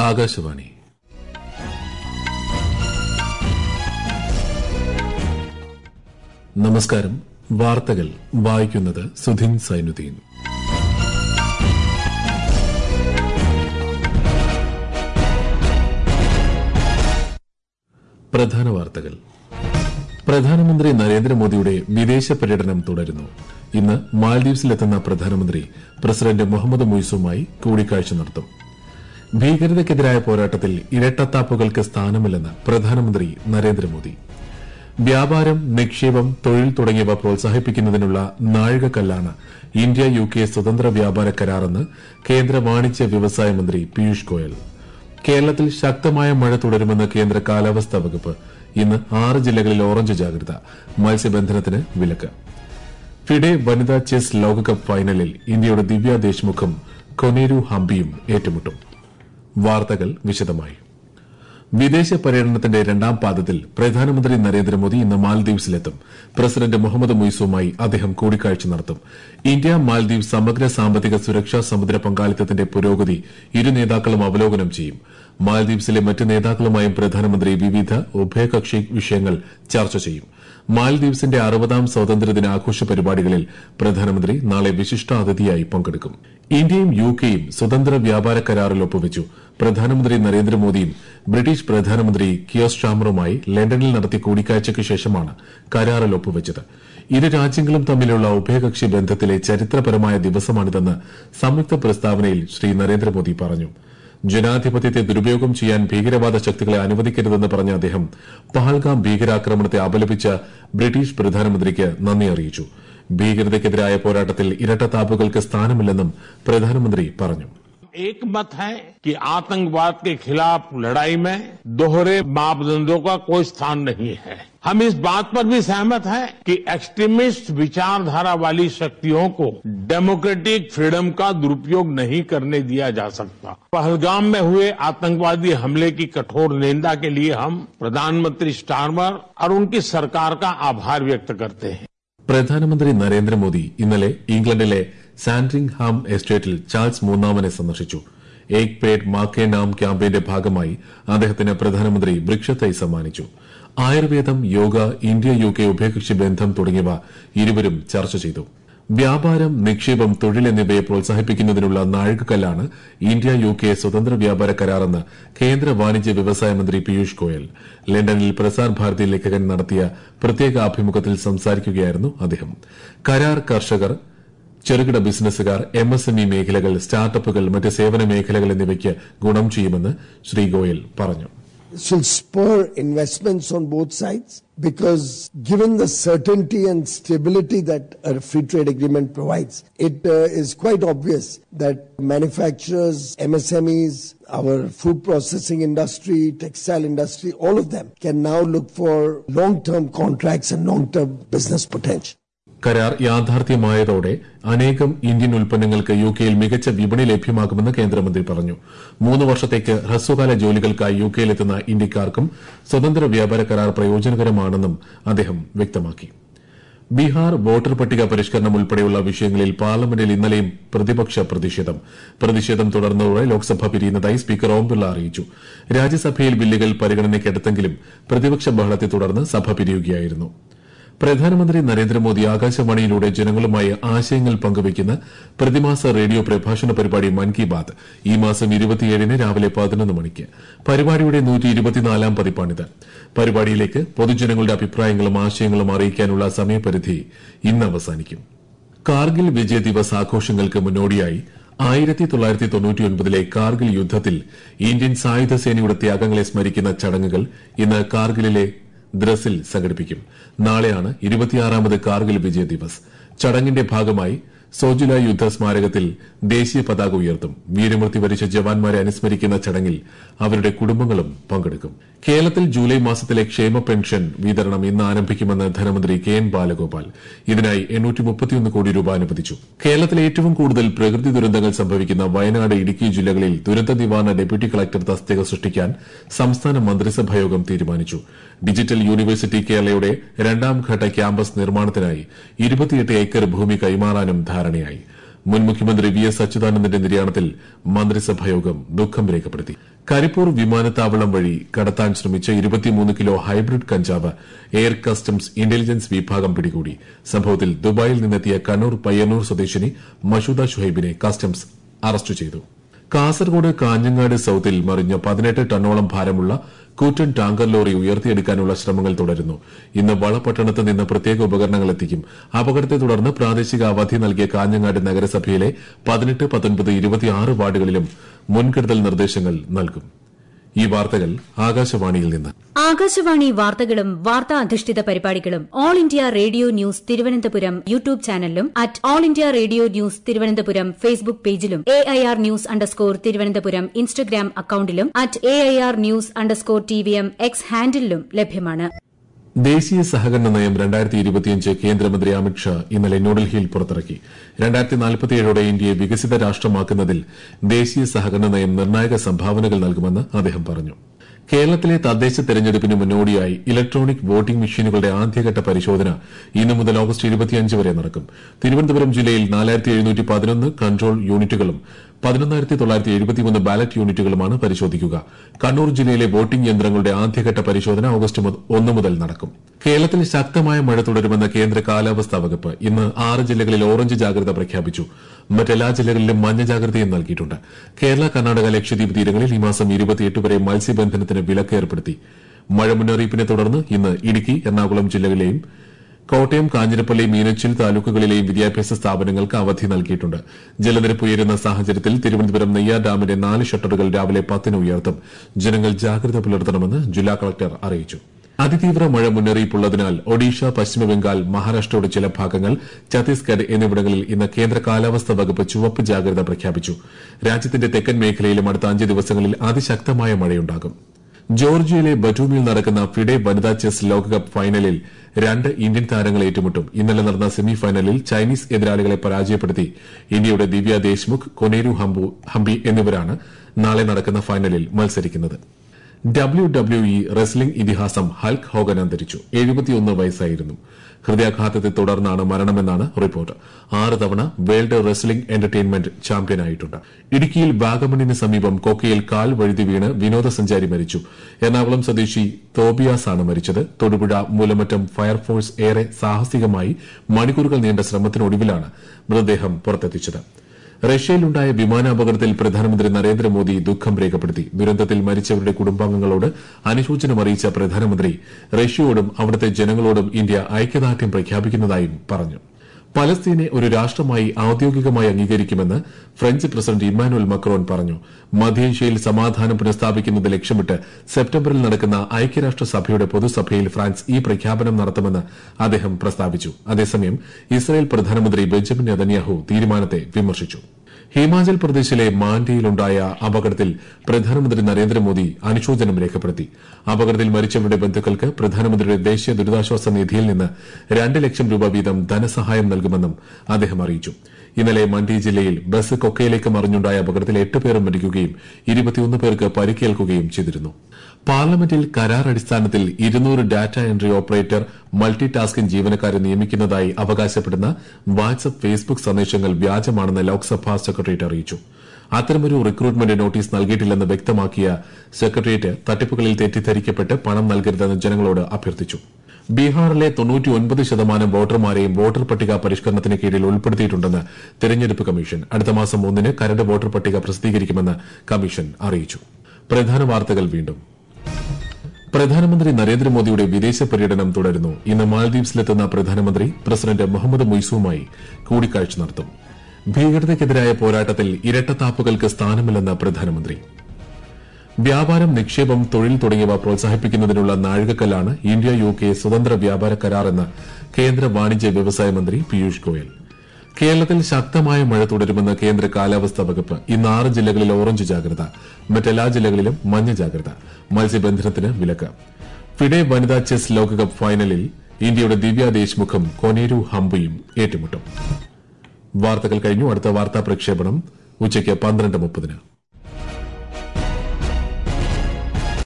ആകാശവാണി നമസ്കാരം വാർത്തകൾ വായിക്കുന്നത് സുധിൻ സൈനുദ്ദീൻ പ്രധാന വാർത്തകൾ പ്രധാനമന്ത്രി നരേന്ദ്രമോദിയുടെ വിദേശ പര്യടനം തുടരുന്നു ഇന്ന് മാൽദീവ്സിലെത്തുന്ന പ്രധാനമന്ത്രി പ്രസിഡന്റ് മുഹമ്മദ് മുയ്സുമായി കൂടിക്കാഴ്ച നടത്തും ഭീകരതയ്ക്കെതിരായ പോരാട്ടത്തിൽ ഇരട്ടത്താപ്പുകൾക്ക് സ്ഥാനമില്ലെന്ന് പ്രധാനമന്ത്രി നരേന്ദ്രമോദി വ്യാപാരം നിക്ഷേപം തൊഴിൽ തുടങ്ങിയവ പ്രോത്സാഹിപ്പിക്കുന്നതിനുള്ള നാഴികക്കല്ലാണ് ഇന്ത്യ യു കെ സ്വതന്ത്ര വ്യാപാര കരാറെന്ന് കേന്ദ്ര വാണിജ്യ വ്യവസായ മന്ത്രി പീയൂഷ് ഗോയൽ കേരളത്തിൽ ശക്തമായ മഴ തുടരുമെന്ന് കേന്ദ്ര കാലാവസ്ഥാ വകുപ്പ് ഇന്ന് ആറ് ജില്ലകളിൽ ഓറഞ്ച് ജാഗ്രത മത്സ്യബന്ധനത്തിന് വിലക്ക് ഫിഡെ വനിതാ ചെസ് ലോകകപ്പ് ഫൈനലിൽ ഇന്ത്യയുടെ ദിവ്യ ദേശ്മുഖും കൊനേരു ഹംപിയും ഏറ്റുമുട്ടും വാർത്തകൾ വിശദമായി വിദേശ പര്യടനത്തിന്റെ രണ്ടാം പാദത്തിൽ പ്രധാനമന്ത്രി നരേന്ദ്രമോദി ഇന്ന് മാൽദീവ്സിലെത്തും പ്രസിഡന്റ് മുഹമ്മദ് മുയ്സുമായി അദ്ദേഹം കൂടിക്കാഴ്ച നടത്തും ഇന്ത്യ മാൽദീവ് സമഗ്ര സാമ്പത്തിക സുരക്ഷാ സമുദ്ര പങ്കാളിത്തത്തിന്റെ പുരോഗതി ഇരു നേതാക്കളും അവലോകനം ചെയ്യും മാൽദീവ്സിലെ മറ്റ് നേതാക്കളുമായും പ്രധാനമന്ത്രി വിവിധ ഉഭയകക്ഷി വിഷയങ്ങൾ ചർച്ച ചെയ്യും മാൽദീവ്സിന്റെ അറുപതാം സ്വാതന്ത്ര്യദിന ആഘോഷ പരിപാടികളിൽ പ്രധാനമന്ത്രി നാളെ വിശിഷ്ടാതിഥിയായി പങ്കെടുക്കും ഇന്ത്യയും യു കെയും സ്വതന്ത്ര വ്യാപാര കരാറിൽ ഒപ്പുവച്ചു പ്രധാനമന്ത്രി നരേന്ദ്രമോദിയും ബ്രിട്ടീഷ് പ്രധാനമന്ത്രി കിയർ സ്റ്റാമറുമായി ലണ്ടനിൽ നടത്തിയ കൂടിക്കാഴ്ചയ്ക്ക് ശേഷമാണ് കരാറിൽ ഒപ്പുവച്ചത് ഇരു രാജ്യങ്ങളും തമ്മിലുള്ള ഉഭയകക്ഷി ബന്ധത്തിലെ ചരിത്രപരമായ ദിവസമാണിതെന്ന് സംയുക്ത പ്രസ്താവനയിൽ ശ്രീ നരേന്ദ്രമോദി പറഞ്ഞു ജനാധിപത്യത്തെ ദുരുപയോഗം ചെയ്യാൻ ഭീകരവാദ ശക്തികളെ അനുവദിക്കരുതെന്ന് പറഞ്ഞ അദ്ദേഹം പഹൽഗാം ഭീകരാക്രമണത്തെ അപലപിച്ച ബ്രിട്ടീഷ് പ്രധാനമന്ത്രിക്ക് നന്ദി അറിയിച്ചു ഭീകരതയ്ക്കെതിരായ പോരാട്ടത്തിൽ ഇരട്ടത്താപ്പുകൾക്ക് സ്ഥാനമില്ലെന്നും പ്രധാനമന്ത്രി പറഞ്ഞു एक मत है कि आतंकवाद के खिलाफ लड़ाई में दोहरे मापदंडों का कोई स्थान नहीं है हम इस बात पर भी सहमत हैं कि एक्सट्रीमिस्ट विचारधारा वाली शक्तियों को डेमोक्रेटिक फ्रीडम का दुरुपयोग नहीं करने दिया जा सकता पहलगाम में हुए आतंकवादी हमले की कठोर निंदा के लिए हम प्रधानमंत्री स्टारमर और उनकी सरकार का आभार व्यक्त करते हैं പ്രധാനമന്ത്രി നരേന്ദ്രമോദി ഇന്നലെ ഇംഗ്ലണ്ടിലെ സാൻഡ്രിംഗ്ഹാം എസ്റ്റേറ്റിൽ ചാൾസ് മൂന്നാമനെ സന്ദർശിച്ചു ഏക് പേഡ് മാക്കേ നാം ക്യാമ്പയിന്റെ ഭാഗമായി അദ്ദേഹത്തിന് പ്രധാനമന്ത്രി വൃക്ഷത്തൈ സമ്മാനിച്ചു ആയുർവേദം യോഗ ഇന്ത്യ യു കെ ഉഭയകക്ഷി ബന്ധം തുടങ്ങിയവ ഇരുവരും ചർച്ച ചെയ്തു വ്യാപാരം നിക്ഷേപം തൊഴിൽ എന്നിവയെ പ്രോത്സാഹിപ്പിക്കുന്നതിനുള്ള നാഴികക്കല്ലാണ് ഇന്ത്യ യു കെ സ്വതന്ത്ര വ്യാപാര കരാറെന്ന് കേന്ദ്ര വാണിജ്യ വ്യവസായ മന്ത്രി പീയൂഷ് ഗോയൽ ലണ്ടനിൽ പ്രസാർ ഭാരതി ലേഖകൻ നടത്തിയ പ്രത്യേക അഭിമുഖത്തിൽ സംസാരിക്കുകയായിരുന്നു അദ്ദേഹം കരാർ കർഷകർ ചെറുകിട ബിസിനസ്സുകാർ എം എസ് എം ഇ മേഖലകൾ സ്റ്റാർട്ടപ്പുകൾ മറ്റ് സേവന മേഖലകൾ എന്നിവയ്ക്ക് ഗുണം ചെയ്യുമെന്ന് ശ്രീ ഗോയൽ പറഞ്ഞു This will spur investments on both sides because given the certainty and stability that a free trade agreement provides, it uh, is quite obvious that manufacturers, MSMEs, our food processing industry, textile industry, all of them can now look for long-term contracts and long-term business potential. കരാർ യാഥാർത്ഥ്യമായതോടെ അനേകം Indian ഉൽപ്പന്നങ്ങൾക്ക് U കെയിൽ മികച്ച വിപണി ലഭ്യമാകുമെന്ന് കേന്ദ്രമന്ത്രി പറഞ്ഞു മൂന്ന് വർഷത്തേക്ക് ഹ്രസ്വകാല ജോലികൾക്കായി യു കെയിലെത്തുന്ന ഇന്ത്യക്കാർക്കും സ്വതന്ത്ര വ്യാപാര കരാർ പ്രയോജനകരമാണെന്നും അദ്ദേഹം വ്യക്തമാക്കി ബീഹാർ വോട്ടർ പട്ടിക പരിഷ്കരണം ഉൾപ്പെടെയുള്ള വിഷയങ്ങളിൽ പാർലമെന്റിൽ ഇന്നലെയും പ്രതിപക്ഷ പ്രതിഷേധം പ്രതിഷേധം തുടർന്നതോടെ ലോക്സഭ പിരിയുന്നതായി സ്പീക്കർ ഓം ബിർള അറിയിച്ചു രാജ്യസഭയിൽ ബില്ലുകൾ പരിഗണനയ്ക്കെടുത്തെങ്കിലും പ്രതിപക്ഷ ബഹളത്തെ തുടർന്ന് സഭ പിരിയുകയായിരുന്നു പ്രധാനമന്ത്രി നരേന്ദ്രമോദി ആകാശവാണിയിലൂടെ ജനങ്ങളുമായി ആശയങ്ങൾ പങ്കുവയ്ക്കുന്ന പ്രതിമാസ റേഡിയോ പ്രഭാഷണ പരിപാടി മൻ കി ബാത് ഈ മാസം ഇരുപത്തിയേഴിന് രാവിലെ പതിനൊന്ന് മണിക്ക് പരിപാടിയുടെ നൂറ്റി ഇരുപത്തിനാലാം പതിപ്പാണിത് പരിപാടിയിലേക്ക് പൊതുജനങ്ങളുടെ അഭിപ്രായങ്ങളും ആശയങ്ങളും അറിയിക്കാനുള്ള സമയപരിധി ഇന്ന് അവസാനിക്കും കാർഗിൽ വിജയ് ദിവസ് ആഘോഷങ്ങൾക്ക് മുന്നോടിയായി ആയിരത്തി തൊള്ളായിരത്തി തൊണ്ണൂറ്റിയൊൻപതിലെ കാർഗിൽ യുദ്ധത്തിൽ ഇന്ത്യൻ സായുധ സേനയുടെ ത്യാഗങ്ങളെ സ്മരിക്കുന്ന ചടങ്ങുകൾ ഇന്ന് കാർഗിലിലെ ദ്രസിൽ സംഘടിപ്പിക്കും നാളെയാണ് ഇരുപത്തിയാറാമത് കാർഗിൽ വിജയ് ദിവസ് ചടങ്ങിന്റെ ഭാഗമായി സോജുല യുദ്ധ സ്മാരകത്തിൽ ദേശീയ പതാക ഉയർത്തും വീരമൃത്യു വരിച്ച ജവാന്മാരെ അനുസ്മരിക്കുന്ന ചടങ്ങിൽ അവരുടെ കുടുംബങ്ങളും പങ്കെടുക്കും കേരളത്തിൽ ജൂലൈ മാസത്തിലെ ക്ഷേമ പെൻഷൻ വിതരണം ഇന്ന് ആരംഭിക്കുമെന്ന് ധനമന്ത്രി കെ എൻ ബാലഗോപാൽ ഇതിനായി കോടി രൂപ അനുവദിച്ചു കേരളത്തിലെ ഏറ്റവും കൂടുതൽ പ്രകൃതി ദുരന്തങ്ങൾ സംഭവിക്കുന്ന വയനാട് ഇടുക്കി ജില്ലകളിൽ ദുരന്ത നിവാരണ ഡെപ്യൂട്ടി കളക്ടർ തസ്തിക സൃഷ്ടിക്കാൻ സംസ്ഥാന മന്ത്രിസഭായോഗം തീരുമാനിച്ചു ഡിജിറ്റൽ യൂണിവേഴ്സിറ്റി കേരളയുടെ രണ്ടാം ഘട്ട ക്യാമ്പസ് നിർമ്മാണത്തിനായി ഇരുപത്തിയെട്ട് ഏക്കർ ഭൂമി കൈമാറാനും ധാരണയായി മുൻ മുഖ്യമന്ത്രി വി എസ് അച്യുതാനന്ദന്റെ നിര്യാണത്തിൽ മന്ത്രിസഭായോഗം ദുഃഖം രേഖപ്പെടുത്തി കരിപ്പൂർ വിമാനത്താവളം വഴി കടത്താൻ ശ്രമിച്ച ഇരുപത്തിമൂന്ന് കിലോ ഹൈബ്രിഡ് കഞ്ചാവ് എയർ കസ്റ്റംസ് ഇന്റലിജൻസ് വിഭാഗം പിടികൂടി സംഭവത്തിൽ ദുബായിൽ നിന്നെത്തിയ കണ്ണൂർ പയ്യന്നൂർ സ്വദേശിനി മഷൂദ ഷുഹൈബിനെ കസ്റ്റംസ് അറസ്റ്റ് ചെയ്തു കാസർഗോഡ് കാഞ്ഞങ്ങാട് സൌത്തിൽ മറിഞ്ഞ പതിനെട്ട് ടണ്ണോളം ഭാരമുള്ള കൂറ്റൻ ടാങ്കർ ലോറി ഉയർത്തിയെടുക്കാനുള്ള ശ്രമങ്ങൾ തുടരുന്നു ഇന്ന് വളപട്ടണത്ത് നിന്ന് പ്രത്യേക ഉപകരണങ്ങൾ എത്തിക്കും അപകടത്തെ തുടർന്ന് പ്രാദേശിക അവധി നൽകിയ കാഞ്ഞങ്ങാട് നഗരസഭയിലെ പതിനെട്ട് പത്തൊൻപത് ഇരുപത്തിയാറ് വാർഡുകളിലും മുൻകരുതൽ നിർദ്ദേശങ്ങൾ നൽകും ഈ വാർത്തകൾ ആകാശവാണിയിൽ നിന്ന് ആകാശവാണി വാർത്തകളും വാർത്താ അധിഷ്ഠിത പരിപാടികളും all India radio news Thiruvananthapuram YouTube ചാനലിലും at all India radio news Thiruvananthapuram Facebook പേജിലും A I R news underscore Thiruvananthapuram Instagram അക്കൌണ്ടിലും at A I R news underscore T V M X ഹാൻഡിലും ലഭ്യമാണ് ദേശീയ സഹകരണ നയം രണ്ടായിരത്തി ഇരുപത്തിയഞ്ച് കേന്ദ്രമന്ത്രി അമിത്ഷാ ഇന്നലെ ന്യൂഡൽഹിയിൽ പുറത്തിറക്കി രണ്ടായിരത്തി നാൽപ്പത്തിയേഴോടെ ഇന്ത്യയെ വികസിത രാഷ്ട്രമാക്കുന്നതിൽ ദേശീയ സഹകരണ നയം നിർണായക സംഭാവനകൾ നൽകുമെന്ന് അദ്ദേഹം പറഞ്ഞു കേരളത്തിലെ തദ്ദേശ തെരഞ്ഞെടുപ്പിന് മുന്നോടിയായി ഇലക്ട്രോണിക് വോട്ടിംഗ് മെഷീനുകളുടെ ആദ്യഘട്ട പരിശോധന ഇന്നു മുതൽ ഓഗസ്റ്റ് ഇരുപത്തിയഞ്ച് വരെ നടക്കും തിരുവനന്തപുരം ജില്ലയിൽ നാലായിരത്തി എഴുന്നൂറ്റി പതിനൊന്ന് കൺട്രോൾ യൂണിറ്റുകളും പതിനൊന്നായിരത്തി തൊള്ളായിരത്തി എഴുപത്തിമൂന്ന് ബാലറ്റ് യൂണിറ്റുകളുമാണ് പരിശോധിക്കുക കണ്ണൂർ ജില്ലയിലെ വോട്ടിംഗ് യന്ത്രങ്ങളുടെ ആദ്യഘട്ട പരിശോധന ഓഗസ്റ്റ് മുത- ഒന്ന് മുതൽ നടക്കും കേരളത്തിൽ ശക്തമായ മഴ തുടരുമെന്ന് കേന്ദ്ര കാലാവസ്ഥാ വകുപ്പ് ഇന്ന് ആറ് ജില്ലകളിൽ ഓറഞ്ച് ജാഗ്രത പ്രഖ്യാപിച്ചു മറ്റെല്ലാ ജില്ലകളിലും മഞ്ഞ ജാഗ്രതയും നൽകിയിട്ടുണ്ട് കേരള കർണാടക ലക്ഷദ്വീപ് തീരങ്ങളിൽ ഈ മാസം ഇരുപത്തിയെട്ട് വരെ മത്സ്യബന്ധനത്തിന് വിലക്ക് ഏർപ്പെടുത്തി മഴ മുന്നറിയിപ്പിനെ തുടർന്ന് ഇന്ന് ഇടുക്കി എറണാകുളം ജില്ലകളിലെയും കോട്ടയം കാഞ്ഞിരപ്പള്ളി മീനച്ചിൽ താലൂക്കുകളിലെയും വിദ്യാഭ്യാസ സ്ഥാപനങ്ങൾക്ക് അവധി നൽകിയിട്ടുണ്ട് ജലനിരപ്പ് ഉയരുന്ന സാഹചര്യത്തിൽ തിരുവനന്തപുരം നെയ്യാർ ഡാമിന്റെ നാല് ഷട്ടറുകൾ രാവിലെ പത്തിന് ഉയർത്തും ജനങ്ങൾ ജാഗ്രത പുലർത്തണമെന്ന് ജില്ലാ കളക്ടർ അറിയിച്ചു അതിതീവ്ര മഴ മുന്നറിയിപ്പുള്ളതിനാൽ ഒഡീഷ പശ്ചിമബംഗാൾ മഹാരാഷ്ട്രയുടെ ചില ഭാഗങ്ങൾ ഛത്തീസ്ഗഡ് എന്നിവിടങ്ങളിൽ ഇന്ന് കേന്ദ്ര കാലാവസ്ഥാ വകുപ്പ് ചുവപ്പ് ജാഗ്രത പ്രഖ്യാപിച്ചു രാജ്യത്തിന്റെ തെക്കൻ മേഖലയിലും അടുത്ത അഞ്ച് ദിവസങ്ങളിൽ അതിശക്തമായ മഴയുണ്ടാകും ജോർജിയയിലെ ബറ്റൂമിൽ നടക്കുന്ന ഫിഡെ വനിതാ ചെസ് ലോകകപ്പ് ഫൈനലിൽ രണ്ട് ഇന്ത്യൻ താരങ്ങൾ ഏറ്റുമുട്ടും ഇന്നലെ നടന്ന സെമി ഫൈനലിൽ ചൈനീസ് എതിരാളികളെ പരാജയപ്പെടുത്തി ഇന്ത്യയുടെ ദിവ്യ ദേശ്മുഖ് കൊനേരു ഹംബു- ഹംപി എന്നിവരാണ് നാളെ നടക്കുന്ന ഫൈനലിൽ മത്സരിക്കുന്നത് ഡബ്ല്യു ഡബ്ല്യു ഇ റെസ്ലിംഗ് ഇതിഹാസം ഹൽക്ക് ഹോഗൻ അന്തരിച്ചു എഴുപത്തിയൊന്ന് വയസ്സായിരുന്നു ഹൃദയാഘാതത്തെ തുടർന്നാണ് മരണമെന്നാണ് റിപ്പോർട്ട് ആറ് തവണ വേൾഡ് റെസ്ലിംഗ് എന്റർടൈൻമെന്റ് ചാമ്പ്യനായിട്ടുണ്ട് ഇടുക്കിയിൽ വാഗമണിന് സമീപം കൊക്കയിൽ കാൽ വഴുതി വീണ് വിനോദസഞ്ചാരി മരിച്ചു എറണാകുളം സ്വദേശി തോബിയാസ് ആണ് മരിച്ചത് തൊടുപുഴ മൂലമറ്റം ഫയർഫോഴ്സ് ഏറെ സാഹസികമായി മണിക്കൂറുകൾ നീണ്ട ശ്രമത്തിനൊടുവിലാണ് മൃതദേഹം പുറത്തെത്തിച്ചത് റഷ്യയിലുണ്ടായ വിമാനാപകടത്തിൽ പ്രധാനമന്ത്രി നരേന്ദ്രമോദി ദുഃഖം രേഖപ്പെടുത്തി ദുരന്തത്തിൽ മരിച്ചവരുടെ കുടുംബാംഗങ്ങളോട് അനുശോചനം അറിയിച്ച പ്രധാനമന്ത്രി റഷ്യയോടും അവിടുത്തെ ജനങ്ങളോടും ഇന്ത്യ ഐക്യദാർഢ്യം പ്രഖ്യാപിക്കുന്നതായും പറഞ്ഞു പലസ്തീനെ ഒരു രാഷ്ട്രമായി ഔദ്യോഗികമായി അംഗീകരിക്കുമെന്ന് ഫ്രഞ്ച് പ്രസിഡന്റ് ഇമ്മാനുവൽ മക്രോൺ പറഞ്ഞു മധ്യേഷ്യയിൽ സമാധാനം പുനഃസ്ഥാപിക്കുന്നത് ലക്ഷ്യമിട്ട് സെപ്റ്റംബറിൽ നടക്കുന്ന ഐക്യരാഷ്ട്രസഭയുടെ പൊതുസഭയിൽ ഫ്രാൻസ് ഈ പ്രഖ്യാപനം നടത്തുമെന്ന് അദ്ദേഹം പ്രസ്താവിച്ചു അതേസമയം ഇസ്രായേൽ പ്രധാനമന്ത്രി ബെഞ്ചമിൻ നെതന്യാഹു തീരുമാനത്തെ വിമർശിച്ചു ഹിമാചൽ പ്രദേശിലെ മാൻഡിയിലുണ്ടായ അപകടത്തിൽ പ്രധാനമന്ത്രി നരേന്ദ്രമോദി അനുശോചനം രേഖപ്പെടുത്തി അപകടത്തിൽ മരിച്ചവരുടെ ബന്ധുക്കൾക്ക് പ്രധാനമന്ത്രിയുടെ ദേശീയ ദുരിതാശ്വാസ നിധിയിൽ നിന്ന് രണ്ട് ലക്ഷം രൂപ വീതം ധനസഹായം നൽകുമെന്നും അദ്ദേഹം അറിയിച്ചു ഇന്നലെ മണ്ഡി ജില്ലയിൽ ബസ് കൊക്കയിലേക്ക് മറിഞ്ഞുണ്ടായ അപകടത്തിൽ എട്ട് പേർ മരിക്കുകയും ഇരുപത്തിയൊന്ന് പേർക്ക് പരിക്കേൽക്കുകയും ചെയ്തിരുന്നു പാർലമെന്റിൽ കരാർ അടിസ്ഥാനത്തിൽ ഇരുന്നൂറ് data entry operator multi tasking ജീവനക്കാരെ നിയമിക്കുന്നതായി അവകാശപ്പെടുന്ന വാട്സ്ആപ്പ് ഫേസ്ബുക്ക് സന്ദേശങ്ങൾ വ്യാജമാണെന്ന് ലോക്സഭാ സെക്രട്ടേറിയറ്റ് അറിയിച്ചു അത്തരമൊരു റിക്രൂട്ട്മെന്റ് നോട്ടീസ് നൽകിയിട്ടില്ലെന്ന് വ്യക്തമാക്കിയ സെക്രട്ടേറിയറ്റ് തട്ടിപ്പുകളിൽ തെറ്റിദ്ധരിക്കപ്പെട്ട് പണം നൽകരുതെന്ന് ജനങ്ങളോട് അഭ്യർത്ഥിച്ചു ബീഹാറിലെ തൊണ്ണൂറ്റിയൊൻപത് ശതമാനം വോട്ടർമാരെയും വോട്ടർ പട്ടിക പരിഷ്കരണത്തിന് കീഴിൽ ഉൾപ്പെടുത്തിയിട്ടുണ്ടെന്ന് തെരഞ്ഞെടുപ്പ് കമ്മീഷൻ അടുത്ത മാസം ഒന്നിന് കരട് വോട്ടർ പട്ടിക പ്രസിദ്ധീകരിക്കുമെന്ന് കമ്മീഷൻ അറിയിച്ചു പ്രധാന വാർത്തകൾ വീണ്ടും പ്രധാനമന്ത്രി നരേന്ദ്രമോദിയുടെ വിദേശ പര്യടനം തുടരുന്നു ഇന്ന് മാൽദ്വീപ്സിലെത്തുന്ന പ്രധാനമന്ത്രി പ്രസിഡന്റ് മുഹമ്മദ് മുയ്സുവുമായി കൂടിക്കാഴ്ച നടത്തും ഭീകരതയ്ക്കെതിരായ പോരാട്ടത്തിൽ ഇരട്ടത്താപ്പുകൾക്ക് സ്ഥാനമില്ലെന്ന് പ്രധാനമന്ത്രി വ്യാപാരം നിക്ഷേപം തൊഴിൽ തുടങ്ങിയവ പ്രോത്സാഹിപ്പിക്കുന്നതിനുള്ള നാഴികക്കല്ലാണ് ഇന്ത്യ യു കെ സ്വതന്ത്ര വ്യാപാര കരാറെന്ന് കേന്ദ്ര വാണിജ്യ വ്യവസായ മന്ത്രി പീയൂഷ് ഗോയൽ കേരളത്തിൽ ശക്തമായ മഴ തുടരുമെന്ന് കേന്ദ്ര കാലാവസ്ഥാ വകുപ്പ് ഇന്ന് ആറ് ജില്ലകളിൽ ഓറഞ്ച് ജാഗ്രത മറ്റെല്ലാ ജില്ലകളിലും മഞ്ഞ ജാഗ്രത മത്സ്യബന്ധനത്തിന് വിലക്ക് ഫിഡെ വനിതാ ചെസ് ലോകകപ്പ് ഫൈനലിൽ ഇന്ത്യയുടെ ദിവ്യ ദേശ്മുഖും കൊനേരു ഹംബയും ഏറ്റുമുട്ടും വാർത്തകൾ കഴിഞ്ഞു അടുത്ത വാർത്താ പ്രക്ഷേപണം ഉച്ചയ്ക്ക് പന്ത്രണ്ട് മുപ്പതിന്